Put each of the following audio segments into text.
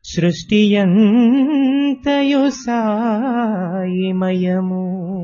సృష్టియంతయు సాయిమయము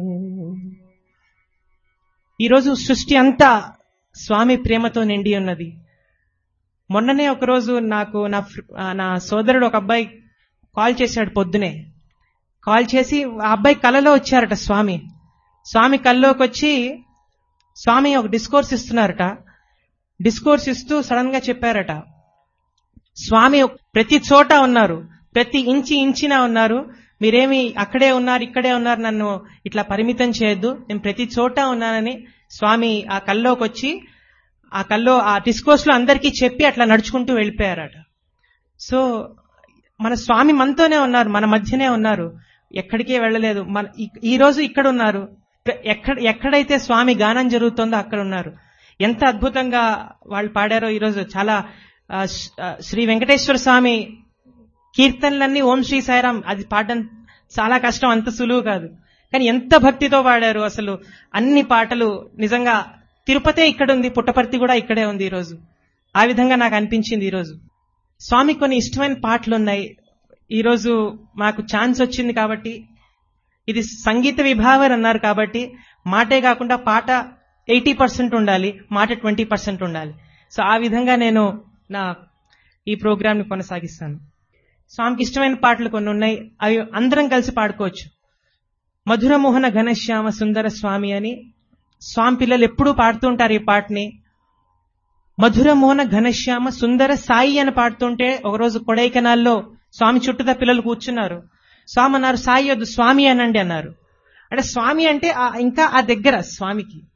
ఈరోజు సృష్టి అంతా స్వామి ప్రేమతో నిండి ఉన్నది మొన్ననే ఒకరోజు నాకు నా ఫ్ర- ఆ, నా సోదరుడు ఒక అబ్బాయి కాల్ చేశాడు పొద్దునే కాల్ చేసి ఆ అబ్బాయి కలలో వచ్చారట స్వామి స్వామి కల్లోకి వచ్చి స్వామి ఒక డిస్కోర్స్ ఇస్తున్నారట డిస్కోర్స్ ఇస్తూ సడన్ గా చెప్పారట స్వామి ప్రతి చోట ఉన్నారు ప్రతి ఇంచి ఇంచినా ఉన్నారు మీరేమి అక్కడే ఉన్నారు ఇక్కడే ఉన్నారు నన్ను ఇట్లా పరిమితం చేయొద్దు నేను ప్రతి చోట ఉన్నానని స్వామి ఆ కల్లోకి వచ్చి ఆ కల్లో ఆ డిస్కోర్స్ లో అందరికీ చెప్పి అట్లా నడుచుకుంటూ వెళ్ళిపోయారట సో మన స్వామి మనతోనే ఉన్నారు మన మధ్యనే ఉన్నారు ఎక్కడికే వెళ్ళలేదు మన ఈ- ఈ రోజు ఇక్కడ ఉన్నారు ఎక్కడ ఎక్కడైతే స్వామి గానం జరుగుతుందో అక్కడ ఉన్నారు ఎంత అద్భుతంగా వాళ్ళు పాడారో ఈరోజు చాలా ఆ, శ్రీ- ఆ, శ్రీ వెంకటేశ్వర స్వామి కీర్తనలన్నీ ఓం శ్రీ సాయిరాం అది పాడడం చాలా కష్టం అంత సులువు కాదు కానీ ఎంత భక్తితో పాడారు అసలు అన్ని పాటలు నిజంగా తిరుపతే ఇక్కడ ఉంది పుట్టపర్తి కూడా ఇక్కడే ఉంది ఈరోజు ఆ విధంగా నాకు అనిపించింది ఈరోజు స్వామి కొన్ని ఇష్టమైన పాటలు ఉన్నాయి ఈరోజు మాకు ఛాన్స్ వచ్చింది కాబట్టి ఇది సంగీత విభావర్ అన్నారు కాబట్టి మాటే కాకుండా పాట ఎయిటీ పర్సెంట్ ఉండాలి మాట ట్వంటీ పర్సెంట్ ఉండాలి సో ఆ విధంగా నేను నా ఈ ప్రోగ్రామ్ ని కొనసాగిస్తాను స్వామికి ఇష్టమైన పాటలు కొన్ని ఉన్నాయి అవి అందరం కలిసి పాడుకోవచ్చు మధురమోహన ఘనశ్యామ సుందర స్వామి అని స్వామి పిల్లలు ఎప్పుడూ పాడుతుంటారు ఈ పాటని మధురమోహన ఘనశ్యామ సుందర సాయి అని పాడుతుంటే ఒకరోజు కొడైకెనాల్లో స్వామి చుట్టూతా పిల్లలు కూర్చున్నారు స్వామి అన్నారు సాయి వద్దు స్వామి అనండి అన్నారు అంటే స్వామి అంటే ఆ- ఇంకా ఆ దగ్గర స్వామికి